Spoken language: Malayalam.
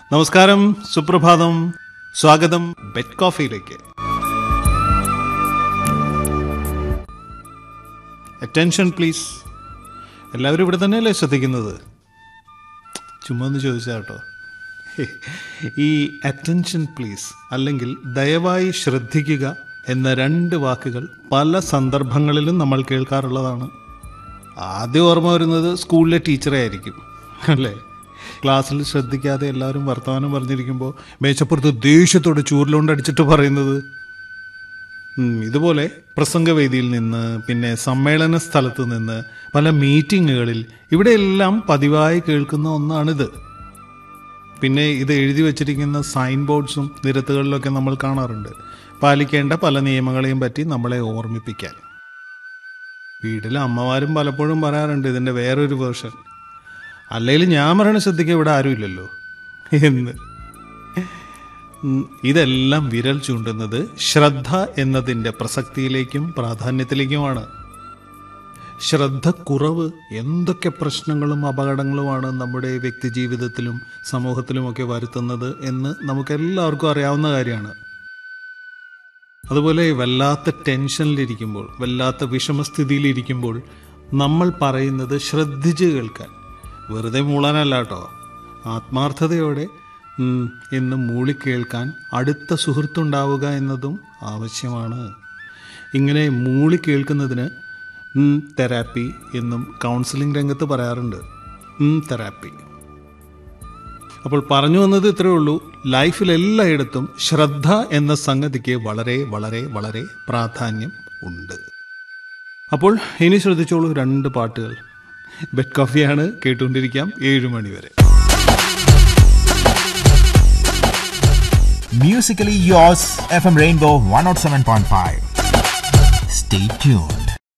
നമസ്കാരം സുപ്രഭാതം സ്വാഗതം ബെറ്റ് കോഫിയിലേക്ക് അറ്റൻഷൻ പ്ലീസ് എല്ലാവരും ഇവിടെ തന്നെയല്ലേ ശ്രദ്ധിക്കുന്നത് ചുമ്മാ ഒന്ന് ചോദിച്ചാ കേട്ടോ ഈ അറ്റൻഷൻ പ്ലീസ് അല്ലെങ്കിൽ ദയവായി ശ്രദ്ധിക്കുക എന്ന രണ്ട് വാക്കുകൾ പല സന്ദർഭങ്ങളിലും നമ്മൾ കേൾക്കാറുള്ളതാണ് ആദ്യം ഓർമ്മ വരുന്നത് സ്കൂളിലെ ടീച്ചറെ ആയിരിക്കും അല്ലേ ക്ലാസ്സിൽ ശ്രദ്ധിക്കാതെ എല്ലാവരും വർത്തമാനം പറഞ്ഞിരിക്കുമ്പോൾ മേശപ്പുറത്ത് ദേഷ്യത്തോടെ ചൂരിലോണ്ട് അടിച്ചിട്ട് പറയുന്നത് ഉം, ഇതുപോലെ പ്രസംഗവേദിയിൽ നിന്ന് പിന്നെ സമ്മേളന സ്ഥലത്ത് നിന്ന് പല മീറ്റിങ്ങുകളിൽ ഇവിടെയെല്ലാം പതിവായി കേൾക്കുന്ന ഒന്നാണിത് പിന്നെ ഇത് എഴുതി വച്ചിരിക്കുന്ന സൈൻ ബോർഡ്സും നിരത്തുകളിലൊക്കെ നമ്മൾ കാണാറുണ്ട് പാലിക്കേണ്ട പല നിയമങ്ങളെയും പറ്റി നമ്മളെ ഓർമ്മിപ്പിക്കാൻ വീട്ടിലെ അമ്മമാരും പലപ്പോഴും പറയാറുണ്ട് ഇതിൻ്റെ വേറൊരു വേർഷൻ അല്ലെങ്കിൽ ഞാൻ പറയണ ശ്രദ്ധിക്കാൻ ഇവിടെ ആരുമില്ലല്ലോ എന്ന് ഉം, ഇതെല്ലാം വിരൽ ചൂണ്ടുന്നത് ശ്രദ്ധ എന്നതിൻ്റെ പ്രസക്തിയിലേക്കും പ്രാധാന്യത്തിലേക്കുമാണ് ശ്രദ്ധക്കുറവ് എന്തൊക്കെ പ്രശ്നങ്ങളും അപകടങ്ങളുമാണ് നമ്മുടെ വ്യക്തി ജീവിതത്തിലും സമൂഹത്തിലുമൊക്കെ വരുത്തുന്നത് എന്ന് നമുക്കെല്ലാവർക്കും അറിയാവുന്ന കാര്യമാണ് അതുപോലെ വല്ലാത്ത ടെൻഷനിലിരിക്കുമ്പോൾ വല്ലാത്ത വിഷമസ്ഥിതിയിലിരിക്കുമ്പോൾ നമ്മൾ പറയുന്നത് ശ്രദ്ധിച്ച് കേൾക്കാൻ വെറുതെ മൂളാനല്ല കേട്ടോ ആത്മാർത്ഥതയോടെ ഉം, എന്ന് മൂളിക്കേൾക്കാൻ അടുത്ത സുഹൃത്തുണ്ടാവുക എന്നതും ആവശ്യമാണ് ഇങ്ങനെ മൂളി കേൾക്കുന്നതിന് ഉം, തെറാപ്പി എന്നും കൗൺസിലിംഗ് രംഗത്ത് പറയാറുണ്ട് ഉം, തെറാപ്പി അപ്പോൾ പറഞ്ഞു വന്നത് ഇത്രയേ ഉള്ളൂ ലൈഫിൽ എല്ലായിടത്തും ശ്രദ്ധ എന്ന സംഗതിക്ക് വളരെ വളരെ വളരെ പ്രാധാന്യം ഉണ്ട് അപ്പോൾ ഇനി ശ്രദ്ധിച്ചോളൂ രണ്ട് പാട്ടുകൾ ബെഡ് കോഫിയാണ് കേട്ടുകൊണ്ടിരിക്കാം ഏഴ് മണി വരെ Musically yours, FM Rainbow 107.5. Stay tuned.